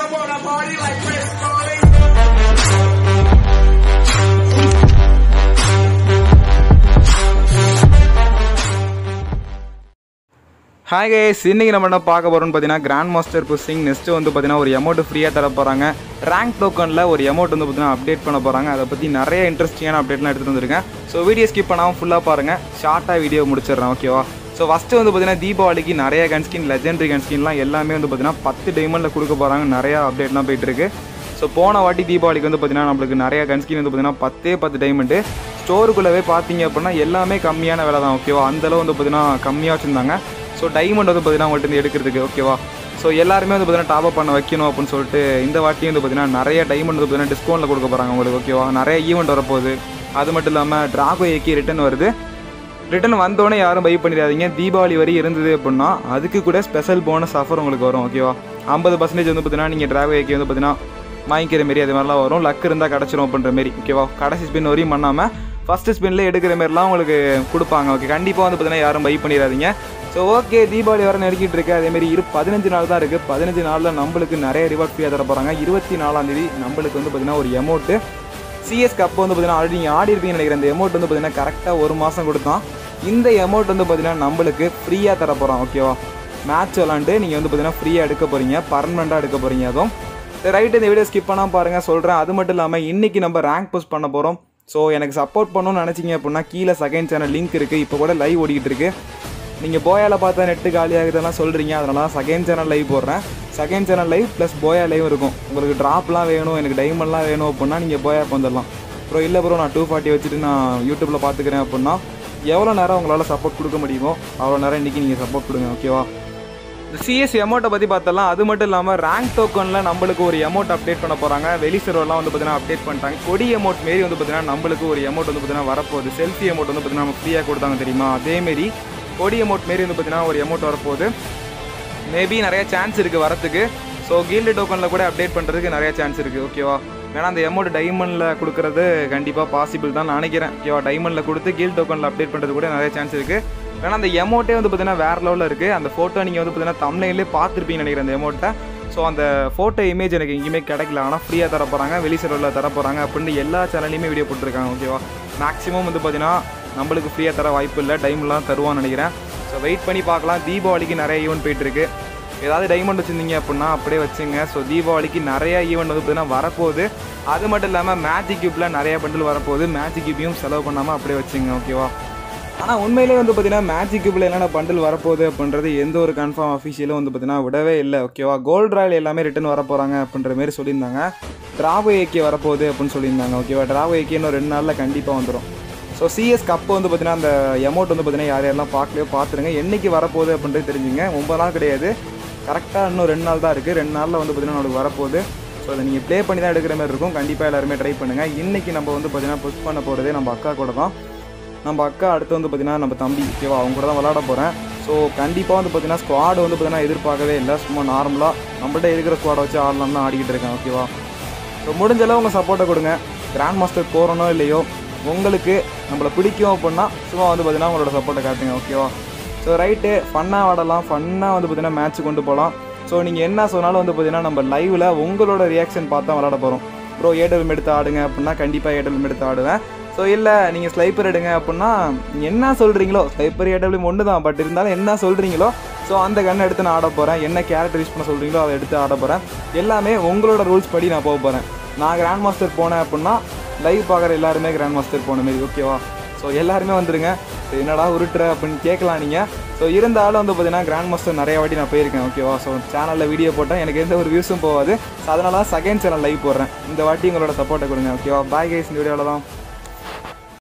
I wanna party like Chris Farley. Hi guys இன்னைக்கு நம்ம என்ன பார்க்க போறோம்னு பார்த்தீங்கன்னா கிராண்ட் மாஸ்டர் புஷிங் நெக்ஸ்ட் வந்து பார்த்தீங்கன்னா ஒரு அமௌண்ட் ஃப்ரீயாக தர போகிறாங்க ரேங்க் டோக்கனில் ஒரு அமௌண்ட் வந்து பார்த்தீங்கன்னா அப்டேட் பண்ண போகிறாங்க அதை பற்றி நிறைய இன்ட்ரெஸ்டிங்கான அப்டேட்லாம் எடுத்துகிட்டு வந்திருக்கேன் ஸோ வீடியோ ஸ்கிப் பண்ணாமல் ஃபுல்லாக பாருங்கள் ஷார்ட்டாக வீடியோ முடிச்சிடுறேன் ஓகேவா ஸோ ஃபஸ்ட்டு வந்து பார்த்தீங்கன்னா தீபாவளிக்கு நிறைய கன்ஸ்கின் லெஜெண்டரி கன்ஸ்கின்லாம் எல்லாமே வந்து பார்த்தீங்கன்னா பத்து டைமண்டில் கொடுக்க போகிறாங்க நிறையா அப்டேட்லாம் போயிட்டு இருக்கு ஸோ போன வாட்டி தீபாவளிக்கு வந்து பார்த்தீங்கன்னா நம்மளுக்கு நிறைய கன்ஸ்கின் வந்து பார்த்தீங்கன்னா பத்தே பத்து டைமண்டு ஸ்டோருக்குள்ளவே பார்த்தீங்க அப்படின்னா எல்லாமே கம்மியான விலை தான் ஓகேவா அந்தளவு வந்து பார்த்தீங்கன்னா கம்மியாக வச்சுருந்தாங்க ஸோ டைமண்ட் வந்து பார்த்தீங்கன்னா உங்கள்கிட்ட இருந்து எடுக்கிறதுக்கு ஓகேவா ஸோ எல்லாருமே வந்து பார்த்தீங்கன்னா டாப் அப் பண்ண வைக்கணும் அப்படின்னு சொல்லிட்டு இந்த வாட்டியும் வந்து பார்த்தீங்கன்னா நிறைய டைமண்ட் வந்து பார்த்தீங்கன்னா டிஸ்கவுண்ட்டில் கொடுக்க போகிறாங்க உங்களுக்கு ஓகேவா நிறைய ஈவெண்ட் வரப்போகுது அது மட்டும் இல்லாமல் ட்ராகோ ஏக்கி ரிட்டன் வருது ரிட்டன் வந்தோடனே யாரும் பை பண்ணிடாதீங்க தீபாவளி வரை இருந்தது அப்படின்னா அதுக்கு கூட ஸ்பெஷல் போனஸ் ஆஃபர் உங்களுக்கு வரும் ஓகேவா ஐம்பது பர்சன்டேஜ் வந்து பார்த்தீங்கன்னா நீங்கள் டிராகோ ஏக்கி வந்து பார்த்தீங்கன்னா வாங்கிக்கிற மாரி அது மாதிரிலாம் வரும் லக் இருந்தால் கிடச்சிரும் அப்படின்ற மாரி ஓகேவா கடைசி ஸ்பின் வரையும் பண்ணாமல் ஃபஸ்ட்டு ஸ்பின்ல எடுக்கிற மாரிலாம் உங்களுக்கு கொடுப்பாங்க ஓகே கண்டிப்பாக வந்து பார்த்தீங்கன்னா யாரும் பை பண்ணிடாதீங்க ஸோ ஓகே தீபாவளி வர நெருக்கிட்டு இருக்கு அதேமாரி இரு பதினஞ்சு நாள் தான் இருக்குது பதினஞ்சு நாளில் நம்மளுக்கு நிறைய ரிவார்ட் ஃப்ரீயாக தர போகிறாங்க இருபத்தி நாலாம் தேதி நம்மளுக்கு வந்து பார்த்தீங்கன்னா ஒரு அமௌண்ட்டு சிஎஸ் கப் வந்து பார்த்தீங்கன்னா ஆல்ரெடி நீங்கள் ஆடி இருப்பீங்கன்னு நினைக்கிறேன் இந்த அமௌண்ட் வந்து பார்த்தீங்கன்னா கரெக்டாக ஒரு மாதம் கொடுத்தான் இந்த அமௌண்ட் வந்து பார்த்தீங்கன்னா நம்மளுக்கு ஃப்ரீயாக தர போகிறோம் ஓகேவா மேட்ச் விளாண்டு நீங்கள் வந்து பார்த்தீங்கன்னா ஃப்ரீயாக எடுக்க போகிறீங்க பர்மனெண்ட்டாக எடுக்க போகிறீங்க அதுவும் ரைட்டு இந்த வீடியோ ஸ்கிப் பண்ணாமல் பாருங்கள் சொல்கிறேன் அது மட்டும் இல்லாமல் இன்றைக்கி நம்ம ரேங்க் புஷ் பண்ண போகிறோம் ஸோ எனக்கு சப்போர்ட் பண்ணணும்னு நினச்சிங்க அப்படின்னா கீழே செகண்ட் சேனல் லிங்க் இருக்குது இப்போ கூட லைவ் ஓடிக்கிட்டு இருக்கு நீங்கள் போயாவில் பார்த்தா நெட்டு காலியாகுதெல்லாம் சொல்கிறீங்க அதனால தான் செகண்ட் சேனல் லைவ் போடுறேன் செகண்ட் சேனல் லைவ் ப்ளஸ் போயா லைவ் இருக்கும் உங்களுக்கு ட்ராப்லாம் வேணும் எனக்கு டைமண்ட்லாம் வேணும் அப்படின்னா நீங்கள் போயாக்கு வந்துடலாம் ப்ரோ இல்லை ப்ரோ நான் டூ ஃபார்ட்டி வச்சுட்டு நான் யூடியூப்பில் பார்த்துக்கிறேன் அப்படின்னா எவ்வளோ நேரம் உங்களால் சப்போர்ட் கொடுக்க முடியுமோ அவ்வளோ நேரம் இன்றைக்கி நீங்கள் சப்போர்ட் கொடுங்க ஓகேவா இந்த சிஎஸ் அமௌண்ட்டை பற்றி பார்த்தலாம் அது மட்டும் இல்லாமல் ரேங்க் டோக்கனில் நம்மளுக்கு ஒரு அமௌண்ட் அப்டேட் பண்ண போகிறாங்க வெளி சர்வர்லாம் வந்து பார்த்தீங்கன்னா அப்டேட் பண்ணிட்டாங்க கொடி அமௌண்ட் மாரி வந்து பார்த்தீங்கன்னா நம்மளுக்கு ஒரு அமௌண்ட் வந்து பார்த்தீங்கன்னா வரப்போகுது செல்ஃபி அமௌண்ட் வந்து பார்த்தீங்கன்னா நம்ம ஃப்ரீயாக கொடுத்தாங்க தெரியுமா அதேமாரி கொடி அமௌண்ட் மாரி வந்து பார்த்தீங்கன்னா ஒரு அமௌண்ட் வரப்போகுது மேபி நிறைய சான்ஸ் இருக்குது வரத்துக்கு ஸோ கீல்டு டோக்கனில் கூட அப்டேட் பண்ணுறதுக்கு நிறைய சான்ஸ் இருக்குது ஓகேவா ஏன்னா அந்த அமௌண்ட் டைமண்டில் கொடுக்குறது கண்டிப்பாக பாசிபிள் தான் நான் நினைக்கிறேன் ஓகேவா டைமண்டில் கொடுத்து கீல் டோக்கனில் அப்டேட் பண்ணுறது கூட நிறைய சான்ஸ் இருக்குது ஏன்னா அந்த அமௌண்ட்டே வந்து பார்த்தீங்கன்னா வேறு லெவலில் இருக்குது அந்த ஃபோட்டோ நீங்கள் வந்து பார்த்தீங்கன்னா தமிழ்லேயே பார்த்துருப்பீங்கன்னு நினைக்கிறேன் அந்த அமௌண்ட்டை ஸோ அந்த ஃபோட்டோ இமேஜ் எனக்கு எங்கேயுமே கிடைக்கல ஆனால் ஃப்ரீயாக தர போகிறாங்க வெளி சர்வரில் தர போகிறாங்க அப்படின்னு எல்லா சேனல்லையுமே வீடியோ போட்டிருக்காங்க ஓகேவா மேக்ஸிமம் வந்து பார்த்தீங்கன்னா நம்மளுக்கு ஃப்ரீயாக தர வாய்ப்பு இல்லை டைம்லாம் தருவான்னு நினைக்கிறேன் ஸோ வெயிட் பண்ணி பார்க்கலாம் தீபாவளிக்கு நிறைய ஈவெண்ட் போயிட்டுருக்கு ஏதாவது டைமண்ட் வச்சுருந்தீங்க அப்படின்னா அப்படியே வச்சுங்க ஸோ தீபாவளிக்கு நிறைய ஈவெண்ட் வந்து பார்த்தீங்கன்னா வரப்போகுது அது மட்டும் இல்லாமல் மேஜிக் கியூப்பில் நிறைய பண்டில் வரப்போகுது மேஜிக் கியூப்பையும் செலவு பண்ணாமல் அப்படியே வச்சுங்க ஓகேவா ஆனால் உண்மையிலே வந்து பார்த்தீங்கன்னா மேஜிக் கியூப்பில் என்னென்ன பண்டில் வரப்போகுது அப்படின்றது எந்த ஒரு கன்ஃபார்ம் அஃபிஷியலும் வந்து பார்த்தீங்கன்னா விடவே இல்லை ஓகேவா கோல்ட் ராயல் எல்லாமே ரிட்டன் வர போகிறாங்க அப்படின்ற மாரி சொல்லியிருந்தாங்க டிராவோ ஏகே வரப்போகுது அப்படின்னு சொல்லியிருந்தாங்க ஓகேவா டிராவோ ஏகே இன்னும் ரெண்டு நாளில் கண்டிப்பாக வந்துடும் ஸோ சிஎஸ் கப் வந்து பார்த்தீங்கன்னா அந்த அமௌண்ட் வந்து பார்த்தீங்கன்னா யார் யாரெல்லாம் பார்க்கலையோ பார்த்துருங்க என்னைக்கு வரப்போகுது அப்படின்றது தெரிஞ்சுங்க ஒன்பது நாள் கிடையாது கரெக்டாக இன்னும் ரெண்டு நாள் தான் இருக்குது ரெண்டு நாளில் வந்து பார்த்தீங்கன்னா நம்மளுக்கு வரப்போகுது ஸோ அதை நீங்கள் ப்ளே பண்ணி தான் எடுக்கிற மாதிரி இருக்கும் கண்டிப்பாக எல்லாருமே ட்ரை பண்ணுங்கள் இன்றைக்கி நம்ம வந்து பார்த்தீங்கன்னா புஷ் பண்ண போகிறதே நம்ம அக்கா கூட தான் நம்ம அக்கா அடுத்து வந்து பார்த்தீங்கன்னா நம்ம தம்பி ஓகேவா அவங்க கூட தான் விளாட போகிறேன் ஸோ கண்டிப்பாக வந்து பார்த்தீங்கன்னா ஸ்குவாடு வந்து பார்த்தீங்கன்னா எதிர்பார்க்கவே இல்லை சும்மா நார்மலாக நம்மள்ட்ட இருக்கிற ஸ்குவாடை வச்சு ஆடலாம் தான் ஆடிக்கிட்டு இருக்கேன் ஓகேவா ஸோ முடிஞ்ச அளவு உங்கள் சப்போர்ட்டை கொடுங்க கிராண்ட் மாஸ்டர் போகிறனோ இல்லையோ உங்களுக்கு நம்மளை பிடிக்கும் அப்படின்னா சும்மா வந்து பார்த்தீங்கன்னா உங்களோட சப்போர்ட்டை காட்டுங்க ஓகேவா ஸோ ரைட்டு ஃபன்னாக ஆடலாம் ஃபன்னாக வந்து பார்த்தீங்கன்னா மேட்ச் கொண்டு போகலாம் ஸோ நீங்கள் என்ன சொன்னாலும் வந்து பார்த்தீங்கன்னா நம்ம லைவில் உங்களோட ரியாக்ஷன் பார்த்தா விளாட போகிறோம் ப்ரோ ஏடபிள்யூம் எடுத்து ஆடுங்க அப்படின்னா கண்டிப்பாக ஏடபிள்யூம் எடுத்து ஆடுவேன் ஸோ இல்லை நீங்கள் ஸ்லைப்பர் எடுங்க அப்படின்னா நீங்க என்ன சொல்கிறீங்களோ ஸ்லைப்பர் ஏடபிள்யூம் ஒன்று தான் பட் இருந்தாலும் என்ன சொல்கிறீங்களோ ஸோ அந்த கண்ணை எடுத்து நான் ஆட போகிறேன் என்ன கேரக்டர் யூஸ் பண்ண சொல்கிறீங்களோ அதை எடுத்து ஆட போகிறேன் எல்லாமே உங்களோட ரூல்ஸ் படி நான் போக போகிறேன் நான் கிராண்ட் மாஸ்டர் போனேன் அப்படின்னா லைவ் பார்க்குற எல்லாருமே கிராண்ட் மாஸ்டர் போன மாரி ஓகேவா ஸோ எல்லாருமே வந்துருங்க ஸோ என்னடா உருட்டுற அப்படின்னு கேட்கலாம் நீங்கள் ஸோ இருந்தாலும் வந்து பார்த்தீங்கன்னா கிராண்ட் மாஸ்டர் நிறைய வாட்டி நான் போயிருக்கேன் ஓகேவா ஸோ சேனலில் வீடியோ போட்டேன் எனக்கு எந்த ஒரு வியூஸும் போகாது ஸோ அதனால தான் செகண்ட் சேனல் லைவ் போடுறேன் இந்த வாட்டி உங்களோட சப்போர்ட்டை கொடுங்க ஓகேவா பாய் கைஸ் இந்த வீடியோவில் தான்